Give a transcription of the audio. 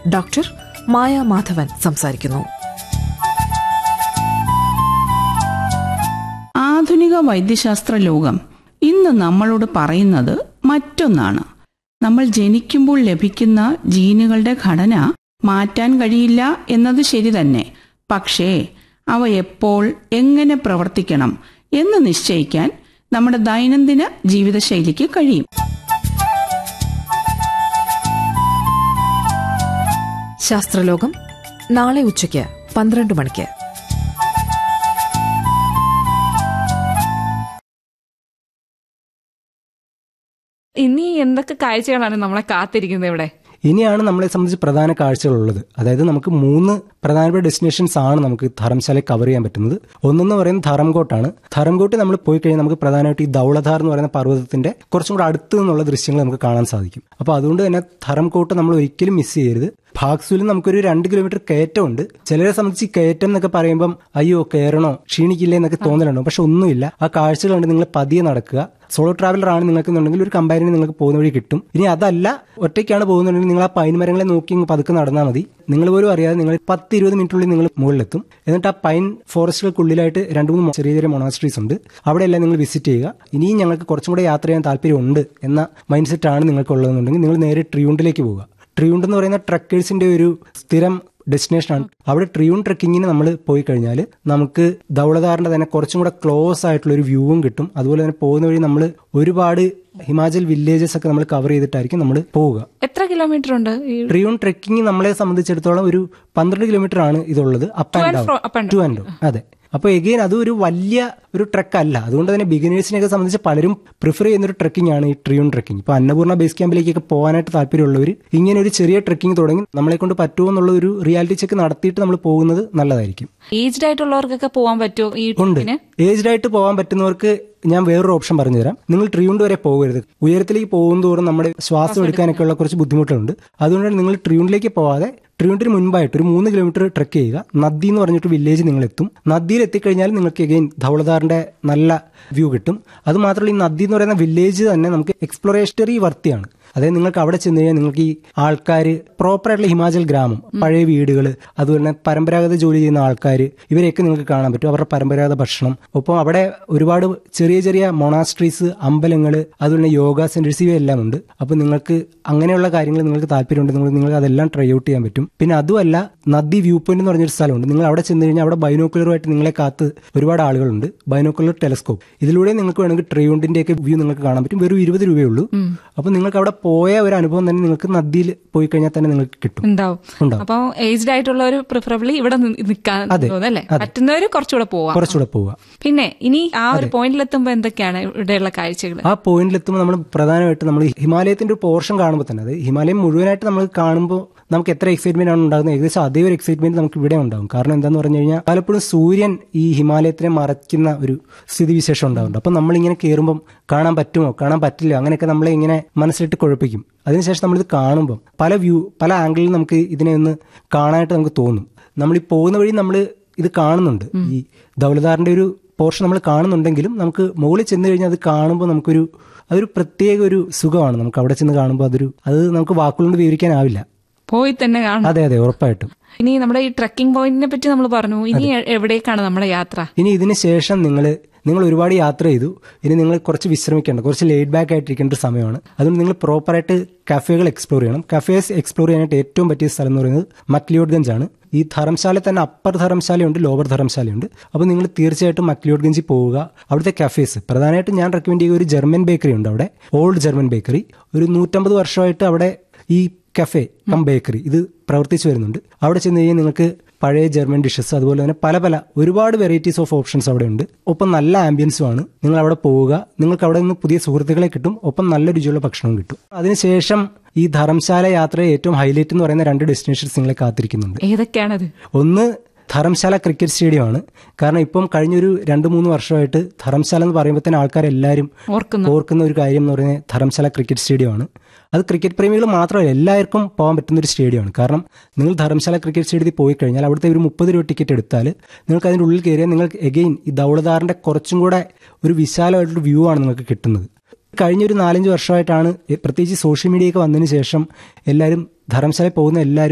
Doctor മായ മാധവൻ സംസാരിക്കുന്നു ആധുനിക വൈദ്യശാസ്ത്ര ലോകം ഇന്ന് നമ്മളോട് പറയുന്നത് മറ്റൊന്നാണ് നമ്മൾ ജനിക്കുമ്പോൾ ലഭിക്കുന്ന ജീനുകളുടെ ഘടന മാറ്റാൻ കഴിയില്ല എന്നത് ശരി തന്നെ പക്ഷേ അവ എപ്പോൾ എങ്ങനെ പ്രവർത്തിക്കണം എന്ന് നിശ്ചയിക്കാൻ നമ്മുടെ ദൈനംദിന ജീവിതശൈലിക്ക് കഴിയും ശാസ്ത്രലോകം നാളെ ഉച്ചയ്ക്ക് പന്ത്രണ്ട് മണിക്ക് ഇനി എന്തൊക്കെ കാഴ്ചകളാണ് നമ്മളെ കാത്തിരിക്കുന്നത് ഇവിടെ ഇനിയാണ് നമ്മളെ സംബന്ധിച്ച് പ്രധാന കാഴ്ചകളുള്ളത് അതായത് നമുക്ക് മൂന്ന് പ്രധാനപ്പെട്ട ഡെസ്റ്റിനേഷൻസ് ആണ് നമുക്ക് ധർമ്മശാലയിൽ കവർ ചെയ്യാൻ പറ്റുന്നത് ഒന്നെന്ന് പറയുന്നത് ധറംകോട്ടാണ് ധറംകോട്ട് നമ്മൾ പോയി കഴിഞ്ഞാൽ നമുക്ക് പ്രധാനമായിട്ട് ഈ ദൗളധാർ എന്ന് പറയുന്ന പർവ്വതത്തിന്റെ കുറച്ചും കൂടെ അടുത്ത് നിന്നുള്ള ദൃശ്യങ്ങൾ നമുക്ക് കാണാൻ സാധിക്കും അപ്പോൾ അതുകൊണ്ട് തന്നെ ധറംകോട്ട് നമ്മൾ ഒരിക്കലും മിസ് ചെയ്യരുത് ഭാഗ്സുവിൽ നമുക്കൊരു രണ്ട് കിലോമീറ്റർ കയറ്റമുണ്ട് ചിലരെ സംബന്ധിച്ച് ഈ കയറ്റം എന്നൊക്കെ പറയുമ്പം അയ്യോ കയറണോ ക്ഷീണിക്കില്ലേ എന്നൊക്കെ തോന്നലുണ്ടോ പക്ഷെ ഒന്നുമില്ല ആ കാഴ്ചകൾ കണ്ട് നിങ്ങൾ പതിയെ നടക്കുക സോളോ ട്രാവലർ ആണ് നിങ്ങൾക്കെന്നുണ്ടെങ്കിൽ ഒരു കമ്പാരിന് നിങ്ങൾക്ക് പോകുന്ന വഴി കിട്ടും ഇനി അതല്ല ഒറ്റയ്ക്കാണ് പോകുന്നുണ്ടെങ്കിൽ നിങ്ങൾ ആ പൈൻ മരങ്ങളെ നോക്കി ഇങ്ങ് പതുക്കെ നടന്നാൽ മതി നിങ്ങൾ പോലും അറിയാതെ നിങ്ങൾ പത്ത് ഇരുപത് മിനിറ്റിനുള്ളിൽ നിങ്ങൾ മുകളിലെത്തും എന്നിട്ട് ആ പൈൻ ഫോറസ്റ്റുകൾക്കുള്ളിലായിട്ട് രണ്ട് മൂന്ന് ചെറിയ ചെറിയ മൊണാസ്ട്രീസ് ഉണ്ട് അവിടെയെല്ലാം നിങ്ങൾ വിസിറ്റ് ചെയ്യുക ഇനിയും ഞങ്ങൾക്ക് കുറച്ചും കൂടെ യാത്ര ചെയ്യാൻ താല്പര്യമുണ്ട് എന്ന മൈൻഡ് സെറ്റ് ആണ് നിങ്ങൾക്കുള്ളതെന്നുണ്ടെങ്കിൽ നിങ്ങൾ നേരെ ട്രിയൂണ്ടിലേക്ക് പോവുക ട്രിയൂണ്ട് എന്ന് പറയുന്ന ട്രക്കേഴ്സിന്റെ ഒരു സ്ഥിരം ഡെസ്റ്റിനേഷൻ ആണ് അവിടെ ട്രിയൂൺ ട്രക്കിങ്ങിന് നമ്മൾ പോയി കഴിഞ്ഞാൽ നമുക്ക് ധൗളധാറിന്റെ തന്നെ കുറച്ചും കൂടെ ക്ലോസ് ആയിട്ടുള്ള ഒരു വ്യൂവും കിട്ടും അതുപോലെ തന്നെ പോകുന്ന വഴി നമ്മൾ ഒരുപാട് ഹിമാചൽ വില്ലേജസ് ഒക്കെ നമ്മൾ കവർ ചെയ്തിട്ടായിരിക്കും നമ്മൾ പോവുക എത്ര കിലോമീറ്റർ ഉണ്ട് ഈ ട്രിയൂൺ ട്രെക്കിംഗ് നമ്മളെ സംബന്ധിച്ചിടത്തോളം ഒരു പന്ത്രണ്ട് കിലോമീറ്റർ ആണ് ഇതുള്ളത് up and and fro- up down and to and down അതെ അപ്പൊ എഗെയിൻ അത് ഒരു വലിയ ഒരു ട്രക്ക് അല്ല അതുകൊണ്ട് തന്നെ ബിഗിനേഴ്സിനെയൊക്കെ സംബന്ധിച്ച് പലരും പ്രിഫർ ചെയ്യുന്ന ഒരു ട്രക്കിംഗ് ആണ് ഈ ട്രിയൂൺ ട്രക്കിംഗ് ഇപ്പൊ അന്നപൂർണ്ണ ബേസ് ക്യാമ്പിലേക്കൊക്കെ പോകാനായിട്ട് താല്പര്യമുള്ളവർ ഇങ്ങനെ ഒരു ചെറിയ ട്രക്കിംഗ് തുടങ്ങി നമ്മളെ കൊണ്ട് പറ്റുമോ എന്നുള്ള ഒരു റിയാലിറ്റി ചെക്ക് നടത്തിയിട്ട് നമ്മൾ പോകുന്നത് നല്ലതായിരിക്കും ഏജ്ഡ് ആയിട്ടുള്ളവർക്കൊക്കെ പോകാൻ പറ്റുമോ ഈ ഉണ്ട് ട്രിപ്പിന് ഏജ്ഡ് ആയിട്ട് പോകാൻ പറ്റുന്നവർക്ക് ഞാൻ വേറൊരു ഓപ്ഷൻ പറഞ്ഞു തരാം നിങ്ങൾ ട്രിയൂണ്ട് വരെ പോകരുത് ഉയരത്തിലേക്ക് പോകും തോറും നമ്മുടെ ശ്വാസം എടുക്കാനൊക്കെ ഉള്ള കുറച്ച് ബുദ്ധിമുട്ടുണ്ട് അതുകൊണ്ട് നിങ്ങൾ ട്രിയൂണ്ടിലേക്ക് പോവാതെ ട്രിയൂണ്ടിന് മുൻപായിട്ട് ഒരു മൂന്ന് കിലോമീറ്റർ ട്രക്ക് ചെയ്യുക നദി എന്ന് പറഞ്ഞിട്ട് വില്ലേജ് നിങ്ങൾ എത്തും നദിയിൽ എത്തിക്കഴിഞ്ഞാൽ നിങ്ങൾക്ക് എഗെയിൻ ധവളധാറിന്റെ നല്ല വ്യൂ കിട്ടും അത് മാത്രമല്ല ഈ നദി എന്ന് പറയുന്ന വില്ലേജ് തന്നെ നമുക്ക് എക്സ്പ്ലോറേഷണറി വർത്തിയാണ് അതായത് നിങ്ങൾക്ക് അവിടെ ചെന്ന് കഴിഞ്ഞാൽ നിങ്ങൾക്ക് ഈ ആൾക്കാർ പ്രോപ്പറായിട്ടുള്ള ഹിമാചൽ ഗ്രാമം പഴയ വീടുകൾ അതുപോലെ തന്നെ പരമ്പരാഗത ജോലി ചെയ്യുന്ന ആൾക്കാർ ഇവരെയൊക്കെ നിങ്ങൾക്ക് കാണാൻ പറ്റും അവരുടെ പരമ്പരാഗത ഭക്ഷണം ഒപ്പം അവിടെ ഒരുപാട് ചെറിയ ചെറിയ മൊണാസ്ട്രീസ് അമ്പലങ്ങൾ അതുപോലെ തന്നെ യോഗ സെന്റേഴ്സ് ഇവയെല്ലാം ഉണ്ട് അപ്പോൾ നിങ്ങൾക്ക് അങ്ങനെയുള്ള കാര്യങ്ങൾ നിങ്ങൾക്ക് താല്പര്യമുണ്ട് നിങ്ങൾ നിങ്ങൾക്ക് അതെല്ലാം ട്രൈ ഔട്ട് ചെയ്യാൻ പറ്റും പിന്നെ അതുമല്ല നദി വ്യൂ പോയിന്റ് എന്ന് പറഞ്ഞൊരു സ്ഥലമുണ്ട് നിങ്ങൾ അവിടെ ചെന്ന് കഴിഞ്ഞാൽ അവിടെ ബൈനോക്കുലറുമായിട്ട് നിങ്ങളെ കാത്ത് ഒരുപാട് ആളുകളുണ്ട് ബൈനോക്കുലർ ടെലസ്കോപ്പ് ഇതിലൂടെ നിങ്ങൾക്ക് വേണമെങ്കിൽ ട്രയോണ്ടിന്റെ ഒക്കെ വ്യൂ നിങ്ങൾക്ക് കാണാൻ പറ്റും വെറും ഇരുപത് രൂപയേ ഉള്ളൂ അപ്പോൾ നിങ്ങൾക്ക് അവിടെ പോയ ഒരു അനുഭവം തന്നെ നിങ്ങൾക്ക് നദിയിൽ പോയി കഴിഞ്ഞാൽ തന്നെ നിങ്ങൾക്ക് കിട്ടും ഉണ്ടാവും ഉണ്ടാവും. അപ്പൊ ഏജ്ഡ് ആയിട്ടുള്ളവർ പ്രിഫറബിളി ഇവിടെ നി- നിൽക്കാൻ അതെ, തോന്നുന്നല്ലേ അതെ. പറ്റുന്നവര് കുറച്ചുകൂടെ പോവാം കുറച്ചുകൂടെ പോവുക പിന്നെ ഇനി ആ ഒരു പോയിന്റിലെത്തുമ്പോ എന്തൊക്കെയാണ് ഇവിടെയുള്ള കാഴ്ചകൾ ആ പോയിന്റിലെത്തുമ്പോൾ നമ്മൾ പ്രധാനമായിട്ട് നമ്മൾ ഹിമാലയത്തിന്റെ ഒരു പോർഷൻ കാണുമ്പോൾ തന്നെ അത് ഹിമാലയം മുഴുവനായിട്ട് നമ്മൾ കാണുമ്പോൾ നമുക്ക് എത്ര എക്സൈറ്റ്മെന്റ് ആണ് ഉണ്ടാകുന്നത് ഏകദേശം അതേ ഒരു എക്സൈറ്റ്മെന്റ് നമുക്ക് ഇവിടെ ഉണ്ടാകും കാരണം എന്താന്ന് പറഞ്ഞു കഴിഞ്ഞാൽ പലപ്പോഴും സൂര്യൻ ഈ ഹിമാലയത്തിനെ മറയ്ക്കുന്ന ഒരു സ്ഥിതിവിശേഷം ഉണ്ടാവുന്നുണ്ട് അപ്പം നമ്മളിങ്ങനെ കയറുമ്പം കാണാൻ പറ്റുമോ കാണാൻ പറ്റില്ല അങ്ങനെയൊക്കെ നമ്മളെ ഇങ്ങനെ മനസ്സിലിട്ട് കുഴപ്പിക്കും അതിനുശേഷം നമ്മളിത് കാണുമ്പം പല വ്യൂ പല ആംഗിളിൽ നമുക്ക് ഇതിനെ ഒന്ന് കാണാനായിട്ട് നമുക്ക് തോന്നും നമ്മൾ ഈ പോകുന്ന വഴി നമ്മൾ ഇത് കാണുന്നുണ്ട് ഈ ദൗലദാറിന്റെ ഒരു പോർഷൻ നമ്മൾ കാണുന്നുണ്ടെങ്കിലും നമുക്ക് മുകളിൽ ചെന്ന് കഴിഞ്ഞാൽ അത് കാണുമ്പോൾ നമുക്കൊരു അതൊരു പ്രത്യേക ഒരു സുഖമാണ് നമുക്ക് അവിടെ ചെന്ന് കാണുമ്പോൾ അതൊരു അത് നമുക്ക് വാക്കുകൊണ്ട് വിവരിക്കാനാവില്ല പോയി തന്നെ കാണാം അതെ അതെ ഉറപ്പായിട്ടും ഇനി നമ്മുടെ ഈ ട്രക്കിംഗ് പോയിന്റിനെ പറ്റി നമ്മൾ പറഞ്ഞു ഇനി എ- എവിടേക്കാണ് നമ്മുടെ യാത്ര ഇനി ഇതിന് ശേഷം നിങ്ങൾ നിങ്ങൾ ഒരുപാട് യാത്ര ചെയ്തു ഇനി നിങ്ങൾ കുറച്ച് വിശ്രമിക്കേണ്ട കുറച്ച് ലേഡ് ബാക്ക് ആയിട്ടിരിക്കേണ്ട ഒരു സമയമാണ് അതുകൊണ്ട് നിങ്ങൾ പ്രോപ്പറായിട്ട് കഫേകൾ എക്സ്പ്ലോർ ചെയ്യണം കഫേസ് എക്സ്പ്ലോർ ചെയ്യാനായിട്ട് ഏറ്റവും പറ്റിയ സ്ഥലം എന്ന് പറയുന്നത് മക്ലിയോഡ്ഗഞ്ച് ആണ് ഈ ധർമ്മശാല തന്നെ അപ്പർ ധർമ്മശാലയുണ്ട് ലോവർ ധർമ്മശാലയുണ്ട് അപ്പോൾ നിങ്ങൾ തീർച്ചയായിട്ടും മക്ലിയോഡ്ഗഞ്ചിൽ പോവുക അവിടുത്തെ കഫേസ് പ്രധാനമായിട്ടും ഞാൻ റെക്കമെൻഡ് ചെയ്യുക ഒരു ജർമ്മൻ ബേക്കറി ഉണ്ട് അവിടെ ഓൾഡ് ജർമ്മൻ ബേക്കറി ഒരു നൂറ്റമ്പത് വർഷമായിട്ട് അവിടെ ഈ കഫേ കം ബേക്കറി ഇത് പ്രവർത്തിച്ചു വരുന്നുണ്ട് അവിടെ ചെന്ന് കഴിഞ്ഞാൽ നിങ്ങൾക്ക് പഴയ ജർമ്മൻ ഡിഷസ് അതുപോലെ തന്നെ പല പല ഒരുപാട് വെറൈറ്റീസ് ഓഫ് ഓപ്ഷൻസ് അവിടെ ഉണ്ട് ഒപ്പം നല്ല ആംബിയൻസും ആണ് നിങ്ങൾ അവിടെ പോവുക നിങ്ങൾക്ക് അവിടെ നിന്ന് പുതിയ സുഹൃത്തുക്കളെ കിട്ടും ഒപ്പം നല്ല രുചിയുള്ള ഭക്ഷണവും കിട്ടും അതിനുശേഷം ഈ ധർമ്മശാല യാത്രയെ ഏറ്റവും ഹൈലൈറ്റ് എന്ന് പറയുന്ന രണ്ട് ഡെസ്റ്റിനേഷൻസ് നിങ്ങളെ കാത്തിരിക്കുന്നുണ്ട് ഏതൊക്കെയാണത് ഒന്ന് ധർമ്മശാല ക്രിക്കറ്റ് സ്റ്റേഡിയമാണ് കാരണം ഇപ്പം കഴിഞ്ഞൊരു രണ്ട് മൂന്ന് വർഷമായിട്ട് ധർമ്മശാല എന്ന് പറയുമ്പോൾ തന്നെ ആൾക്കാരെല്ലാവരും ഓർക്കുന്നു ഓർക്കുന്ന ഒരു കാര്യം എന്ന് പറയുന്നത് ധർമ്മശാല ക്രിക്കറ്റ് സ്റ്റേഡിയമാണ് അത് ക്രിക്കറ്റ് പ്രേമികൾ മാത്രമല്ല എല്ലാവർക്കും പോകാൻ പറ്റുന്ന ഒരു സ്റ്റേഡിയമാണ് കാരണം നിങ്ങൾ ധർമ്മശാല ക്രിക്കറ്റ് സ്റ്റേഡിയത്തിൽ പോയി കഴിഞ്ഞാൽ അവിടുത്തെ ഒരു മുപ്പത് രൂപ ടിക്കറ്റ് എടുത്താൽ നിങ്ങൾക്ക് അതിൻ്റെ ഉള്ളിൽ കയറിയാൽ നിങ്ങൾക്ക് എഗെയിൻ ഈ ദൗളദാറിന്റെ കുറച്ചും കൂടെ ഒരു വിശാലമായിട്ടുള്ള വ്യൂ ആണ് നിങ്ങൾക്ക് കിട്ടുന്നത് കഴിഞ്ഞൊരു നാലഞ്ച് വർഷമായിട്ടാണ് എ- പ്രത്യേകിച്ച് സോഷ്യൽ മീഡിയ ഒക്കെ വന്നതിന് ശേഷം എല്ലാവരും ധർമ്മശാലയിൽ പോകുന്ന എല്ലാവരും